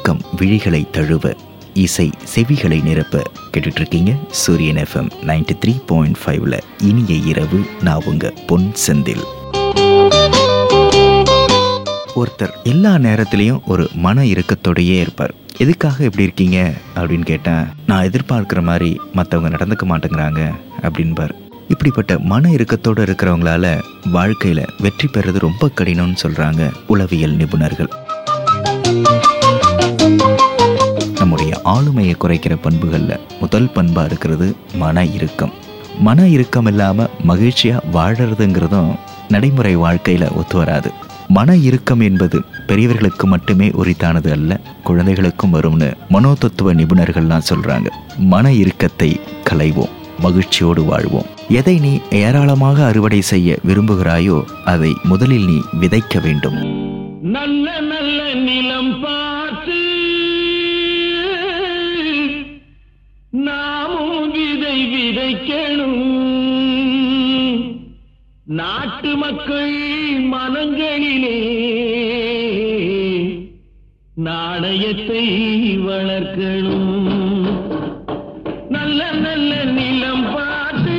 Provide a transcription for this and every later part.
இயக்கம் விழிகளை தழுவ இசை செவிகளை நிரப்ப கேட்டுட்டு இருக்கீங்க சூரியன் எஃப்எம் நைன்டி த்ரீ பாயிண்ட் ஃபைவ்ல இனிய இரவு நான் உங்க பொன் செந்தில் ஒருத்தர் எல்லா நேரத்துலையும் ஒரு மன இறுக்கத்தோடையே இருப்பார் எதுக்காக இப்படி இருக்கீங்க அப்படின்னு கேட்டேன் நான் எதிர்பார்க்குற மாதிரி மற்றவங்க நடந்துக்க மாட்டேங்கிறாங்க அப்படின்பார் இப்படிப்பட்ட மன இறுக்கத்தோடு இருக்கிறவங்களால வாழ்க்கையில் வெற்றி பெறது ரொம்ப கடினம்னு சொல்கிறாங்க உளவியல் நிபுணர்கள் நம்முடைய ஆளுமையை குறைக்கிற பண்புகளில் முதல் பண்பாக இருக்கிறது மன இறுக்கம் மன இறுக்கம் இல்லாமல் மகிழ்ச்சியாக வாழறதுங்கிறதும் நடைமுறை வாழ்க்கையில் ஒத்து வராது மன இறுக்கம் என்பது பெரியவர்களுக்கு மட்டுமே உரித்தானது அல்ல குழந்தைகளுக்கும் வரும்னு மனோதத்துவ நிபுணர்கள்லாம் சொல்றாங்க மன இறுக்கத்தை களைவோம் மகிழ்ச்சியோடு வாழ்வோம் எதை நீ ஏராளமாக அறுவடை செய்ய விரும்புகிறாயோ அதை முதலில் நீ விதைக்க வேண்டும் நல்ல நல்ல நிலம் பார்த்து நாமும் விதை விதைக்கணும் நாட்டு மக்கள் மனங்களிலே நாணயத்தை வளர்க்கணும் நல்ல நல்ல நிலம் பார்த்து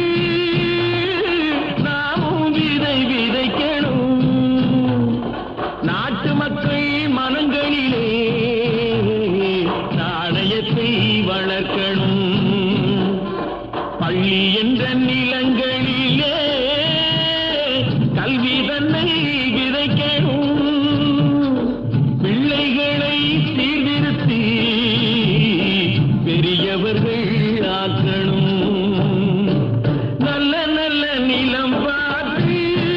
நாமும் விதை விதைக்கணும் நாட்டு மக்கள் மனங்களிலே நாணயத்தை வளர்க்கணும் பள்ளி என்ற நிலங்களிலே கல்வி தன்னை விதைக்கணும் பிள்ளைகளை சீர்திருத்தி பெரியவர்கள் ஆக்கணும் நல்ல நல்ல நிலம் பார்த்து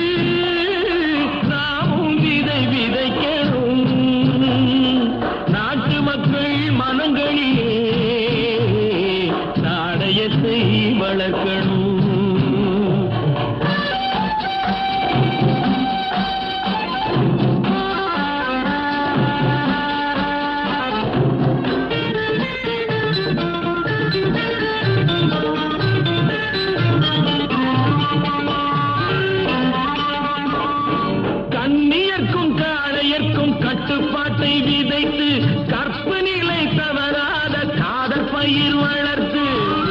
நாமும் விதை விதைக்கணும் நாட்டு மக்கள் மனங்களிலே நாணயத்தை வளர்க்கணும் கண்ணியர்க்கும் காளையர்க்கும் கட்டுப்பாட்டை விதைத்து கற்பு நிலை தவறாத காதல் பயிர் வளர்த்து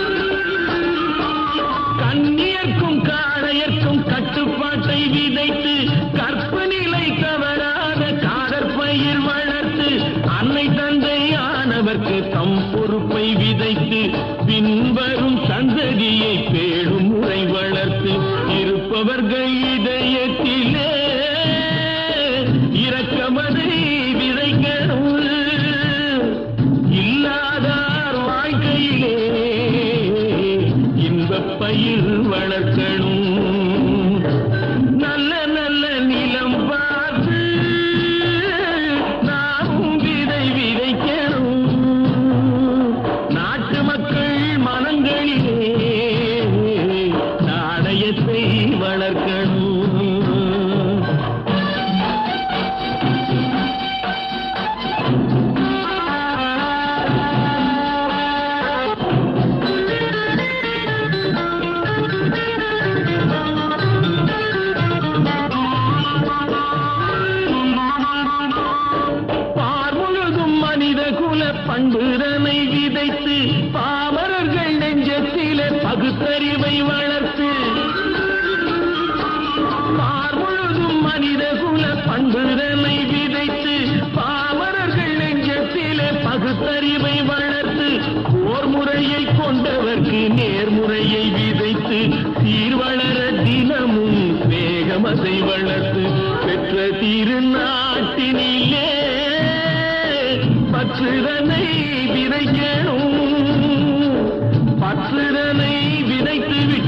கண்ணியர்க்கும் காளையர்க்கும் கட்டுப்பாட்டை விதைத்து கற்பு நிலை தவறாத காதல் பயிர் வளர்த்து அன்னை தந்தையானவர்க்கு தம் பொறுப்பை விதைத்து பின்வரும் சந்ததியை பேடும் முறை வளர்த்து இருப்பவர்கள் இதயத்திலே இரக்கமதை விதைக்கணும் இல்லாதார் வாழ்க்கையிலே இன்பப் பயிர் வளர்க்கணும் நல்ல நல்ல நிலம் பார்த்து நாமும் விதை விதைக்கணும் நாட்டு மக்கள் மனங்களிலே நாணயத்தை வளர்க்கணும் பார் முழுதும் மனித குல பண்புதனை விதைத்து பாமரர்கள் நெஞ்சத்திலே பகுத்தறிவை வளர்த்து பார் முழுதும் மனித குல பண்புதனை விதைத்து பாமரர்கள் நெஞ்சத்திலே பகுத்தறிவை வளர்த்து போர் முறையை கொண்டவர்க்கு நேர்முறையை விதைத்து சீர்வளர தினமும் வேகமதை வளர்த்து பெற்ற திருநாட்டினிலே பற்றுதனை விதைக்கணும் பற்றுதனை விதைத்து விட்டு